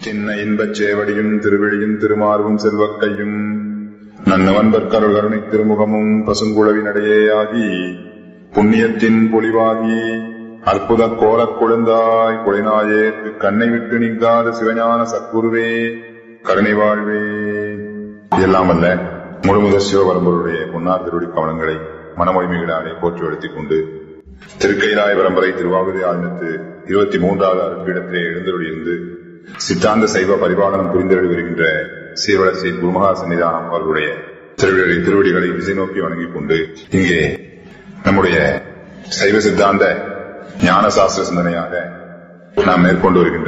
சின்ன இன்பச் சேவடியும் திருவிழியும் திருமார்பும் செல்வக்கையும் நன்னவன்பர் கருள் கருணை திருமுகமும் பசுங்குழவினடையேயாகி புண்ணியத்தின் பொலிவாகி அற்புத கோலக் கொழுந்தாய் குழைநாயேற்கு கண்ணை விட்டு நீங்காத சிவஞான சத்குருவே கருணை வாழ்வே எல்லாம் அல்ல முழுமுதல் சிவபரம்பருடைய பொன்னார் திருவடி கவனங்களை மனமொழிமைகளாலே போற்றி எடுத்திக் கொண்டு திருக்கைலாய பரம்பரை திருவாவூதி ஆதினத்து இருபத்தி மூன்றாவது அருப்பீடத்திலே எழுந்தருளியிருந்து சித்தாந்த சைவ பரிபாலனம் புரிந்தெழி வருகின்ற சீர்வளர்ச்சி குருமகா சன்னிதானம் அவர்களுடைய திருவிழி திருவடிகளை திசை நோக்கி வணங்கிக் கொண்டு இங்கே நம்முடைய சைவ சித்தாந்த ஞான சாஸ்திர சிந்தனையாக நாம் மேற்கொண்டு வருகின்ற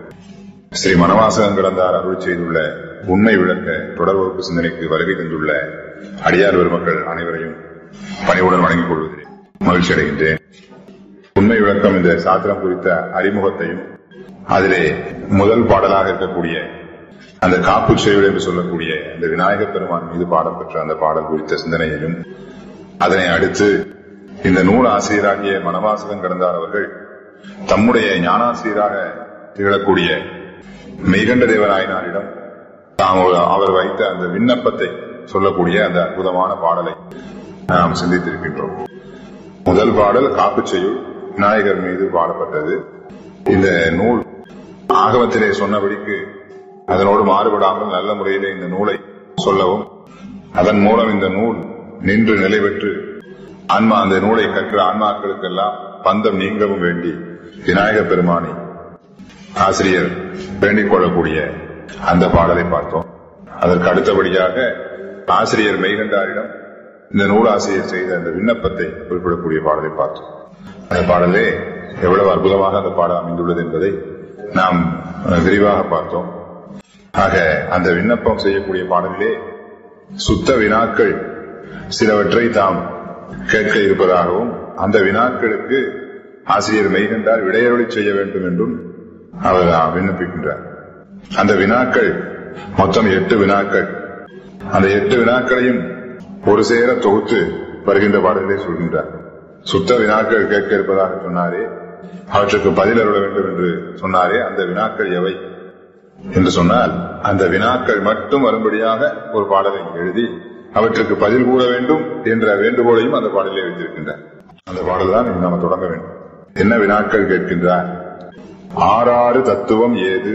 ஸ்ரீ மனவாசகம் கடந்தார் அருள் செய்துள்ள உண்மை விளக்க தொடர் வகுப்பு சிந்தனைக்கு வருகை தந்துள்ள அடியார் பெருமக்கள் அனைவரையும் பணிவுடன் வணங்கிக் கொள்வதில் மகிழ்ச்சி அடைகின்றேன் உண்மை விளக்கம் இந்த சாத்திரம் குறித்த அறிமுகத்தையும் அதிலே முதல் பாடலாக இருக்கக்கூடிய அந்த காப்பு செய்யுள் என்று சொல்லக்கூடிய அந்த விநாயகப் பெருமான் மீது பாடம் பெற்ற அந்த பாடல் குறித்த சிந்தனையையும் அதனை அடுத்து இந்த நூல் ஆசிரியராகிய மனவாசகம் கடந்தார் அவர்கள் தம்முடைய ஞானாசிரியராக திகழக்கூடிய மெய்கண்ட தேவராயனாரிடம் தாம் அவர் வைத்த அந்த விண்ணப்பத்தை சொல்லக்கூடிய அந்த அற்புதமான பாடலை நாம் சிந்தித்திருக்கின்றோம் முதல் பாடல் காப்பு செய்யுள் விநாயகர் மீது பாடப்பட்டது இந்த நூல் ஆகமத்திலே சொன்னபடிக்கு அதனோடு மாறுபடாமல் நல்ல முறையிலே இந்த நூலை சொல்லவும் அதன் மூலம் இந்த நூல் நின்று நிலை பெற்று ஆன்மா அந்த நூலை கற்ற ஆன்மாக்களுக்கெல்லாம் பந்தம் நீங்கவும் வேண்டி விநாயக பெருமானி ஆசிரியர் வேண்டிக் கொள்ளக்கூடிய அந்த பாடலை பார்த்தோம் அதற்கு அடுத்தபடியாக ஆசிரியர் மெய்கண்டாரிடம் இந்த நூலாசிரியர் செய்த அந்த விண்ணப்பத்தை குறிப்பிடக்கூடிய பாடலை பார்த்தோம் அந்த பாடலே எவ்வளவு அற்புதமாக அந்த பாடம் அமைந்துள்ளது என்பதை நாம் விரிவாக பார்த்தோம் ஆக அந்த விண்ணப்பம் செய்யக்கூடிய பாடலிலே சுத்த வினாக்கள் சிலவற்றை தாம் கேட்க இருப்பதாகவும் அந்த வினாக்களுக்கு ஆசிரியர் மெய்கண்டார் விடையருளி செய்ய வேண்டும் என்றும் அவர் விண்ணப்பிக்கின்றார் அந்த வினாக்கள் மொத்தம் எட்டு வினாக்கள் அந்த எட்டு வினாக்களையும் ஒரு சேர தொகுத்து வருகின்ற பாடலிலே சொல்கின்றார் சுத்த வினாக்கள் கேட்க இருப்பதாக சொன்னாரே அவற்றுக்கு பதில் அருள வேண்டும் என்று சொன்னாரே அந்த வினாக்கள் எவை என்று சொன்னால் அந்த வினாக்கள் மட்டும் வரும்படியாக ஒரு பாடலை எழுதி அவற்றுக்கு பதில் கூற வேண்டும் என்ற வேண்டுகோளையும் அந்த பாடலே வைத்திருக்கின்றார் அந்த பாடல் தான் நாம் தொடங்க வேண்டும் என்ன வினாக்கள் கேட்கின்றார் ஆறாறு தத்துவம் ஏது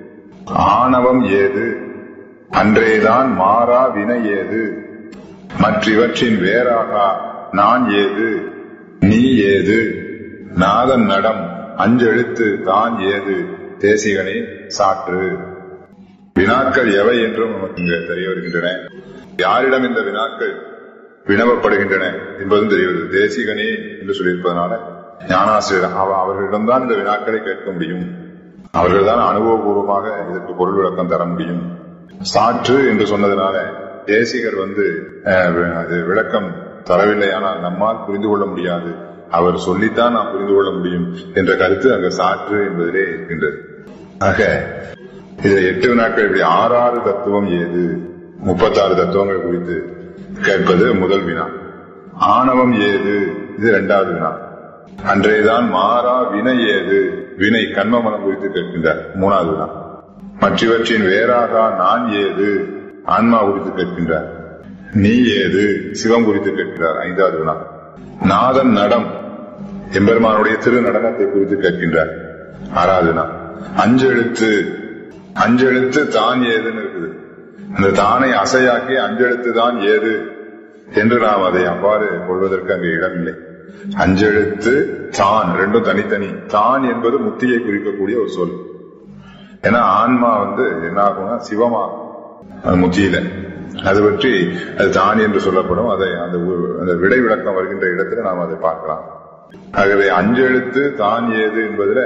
ஆணவம் ஏது அன்றேதான் மாறா வினை ஏது மற்றிவற்றின் வேறாகா நான் ஏது நீ ஏது நாதன் நடம் அஞ்செழுத்து தான் ஏது தேசிகனே சாற்று வினாக்கள் எவை என்றும் நமக்கு இங்கு தெரிய வருகின்றன யாரிடம் இந்த வினாக்கள் வினவப்படுகின்றன என்பதும் தெரிய வருது தேசிகனே என்று சொல்லியிருப்பதனால ஞானாசிரியர் அவர்களிடம்தான் இந்த வினாக்களை கேட்க முடியும் அவர்கள்தான் அனுபவபூர்வமாக இதற்கு பொருள் விளக்கம் தர முடியும் சாற்று என்று சொன்னதுனால தேசிகர் வந்து விளக்கம் தரவில்லை ஆனால் நம்மால் புரிந்து கொள்ள முடியாது அவர் சொல்லித்தான் நாம் புரிந்து கொள்ள முடியும் என்ற கருத்து அங்க சாற்று என்பதிலே இருக்கின்றது ஆக இதுல எட்டு வினாக்கள் இப்படி ஆறாறு தத்துவம் ஏது முப்பத்தாறு தத்துவங்கள் குறித்து கேட்பது முதல் வினா ஆணவம் ஏது இது இரண்டாவது வினா அன்றையதான் மாறா வினை ஏது வினை கண்மமனம் குறித்து கேட்கின்றார் மூணாவது வினா மற்றவற்றின் வேறாக நான் ஏது ஆன்மா குறித்து கேட்கின்றார் நீ ஏது சிவம் குறித்து கேட்கிறார் ஐந்தாவது வினா நாதன் நடம் எம்பெருமானுடைய திரு நடனத்தை குறித்து கேட்கின்றார் ஆறாவது வினா அஞ்செழுத்து அஞ்செழுத்து தான் ஏதுன்னு இருக்குது அந்த தானை அசையாக்கி அஞ்செழுத்து தான் ஏது என்று நாம் அதை அவ்வாறு கொள்வதற்கு அங்கு இடமில்லை அஞ்செழுத்து தான் ரெண்டும் தனித்தனி தான் என்பது முத்தியை குறிக்கக்கூடிய ஒரு சொல் ஏன்னா ஆன்மா வந்து என்ன ஆகும்னா சிவமாகும் அது முத்தியில அது பற்றி அது தான் என்று சொல்லப்படும் அதை அந்த அந்த விடை விளக்கம் வருகின்ற இடத்துல நாம் அதை பார்க்கலாம் ஆகவே அஞ்செழுத்து தான் ஏது என்பதுல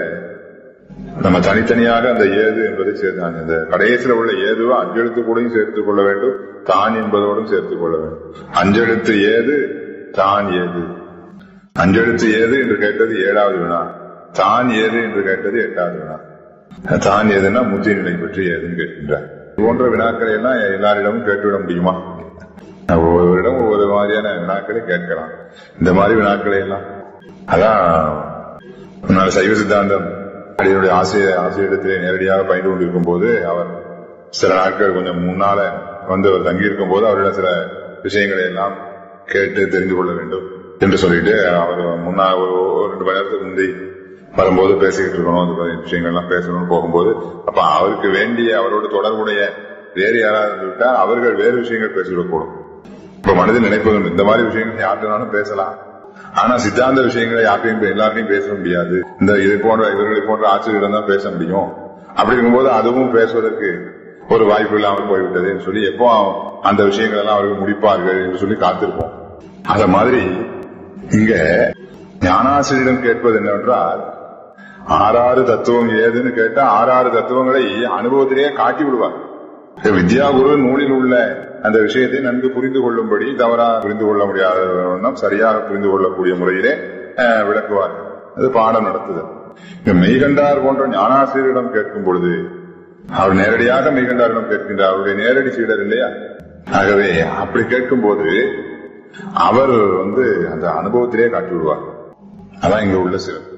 நம்ம தனித்தனியாக அந்த ஏது என்பதை சேர்த்து அந்த கடைசியில் உள்ள ஏதுவா அஞ்செழுத்து கூடயும் சேர்த்துக் கொள்ள வேண்டும் தான் என்பதோடும் சேர்த்துக் கொள்ள வேண்டும் அஞ்செழுத்து ஏது தான் ஏது அஞ்செழுத்து ஏது என்று கேட்டது ஏழாவது வினா தான் ஏது என்று கேட்டது எட்டாவது வினா தான் ஏதுன்னா முத்தி நிலை பற்றி ஏதுன்னு கேட்கின்றார் போன்ற வினாக்களை எல்லாம் எல்லாரிடமும் கேட்டுவிட முடியுமா ஒவ்வொருவரிடம் ஒவ்வொரு மாதிரியான வினாக்களை கேட்கலாம் இந்த மாதிரி வினாக்களை எல்லாம் அதான் சைவ சித்தாந்தம் அடியனுடைய ஆசிரியர் ஆசிரியரிடத்திலே நேரடியாக பயின்று கொண்டிருக்கும் போது அவர் சில நாட்கள் கொஞ்சம் முன்னால வந்து அவர் தங்கியிருக்கும் போது அவரிடம் சில விஷயங்களை எல்லாம் கேட்டு தெரிந்து கொள்ள வேண்டும் என்று சொல்லிட்டு அவர் முன்னா ஒரு ஒரு ரெண்டு மணி நேரத்துக்கு முந்தி வரும்போது பேசிக்கிட்டு இருக்கணும் அந்த மாதிரி விஷயங்கள்லாம் பேசணும்னு போகும்போது அப்ப அவருக்கு வேண்டிய அவரோட தொடர்புடைய வேறு யாராவது இருந்துவிட்டா அவர்கள் வேறு விஷயங்கள் பேசிவிடக்கூடும் இப்ப மனதில் நினைப்பது இந்த மாதிரி விஷயங்கள் யார்கிட்டனாலும் பேசலாம் ஆனா சித்தாந்த விஷயங்களை யார்ட்டையும் எல்லார்ட்டையும் பேச முடியாது இந்த இதை போன்ற இவர்களை போன்ற ஆசிரியரிடம் தான் பேச முடியும் அப்படி இருக்கும்போது அதுவும் பேசுவதற்கு ஒரு வாய்ப்பு இல்லாமல் போய்விட்டதுன்னு சொல்லி எப்போ அந்த விஷயங்கள் எல்லாம் அவர்கள் முடிப்பார்கள் என்று சொல்லி காத்திருப்போம் அத மாதிரி இங்க ஞானாசிரியரிடம் கேட்பது என்னவென்றால் ஆறாறு தத்துவம் ஏதுன்னு கேட்டா ஆறாறு தத்துவங்களை அனுபவத்திலேயே காட்டி விடுவார் வித்யாகுரு நூலில் உள்ள அந்த விஷயத்தை நன்கு புரிந்து கொள்ளும்படி தவறாக புரிந்து கொள்ள முடியாத வண்ணம் சரியாக புரிந்து கொள்ளக்கூடிய முறையிலே அஹ், விளக்குவார் அது பாடம் நடத்துதல் இங்க மெய்கண்டார் போன்ற ஞானாசிரியரிடம் கேட்கும் பொழுது அவர் நேரடியாக மெய்கண்டாரிடம் கேட்கின்றார் அவருடைய நேரடி சீடர் இல்லையா ஆகவே அப்படி கேட்கும் போது அவர் வந்து அந்த அனுபவத்திலே காட்டி விடுவார் அதான் இங்க உள்ள சிறப்பு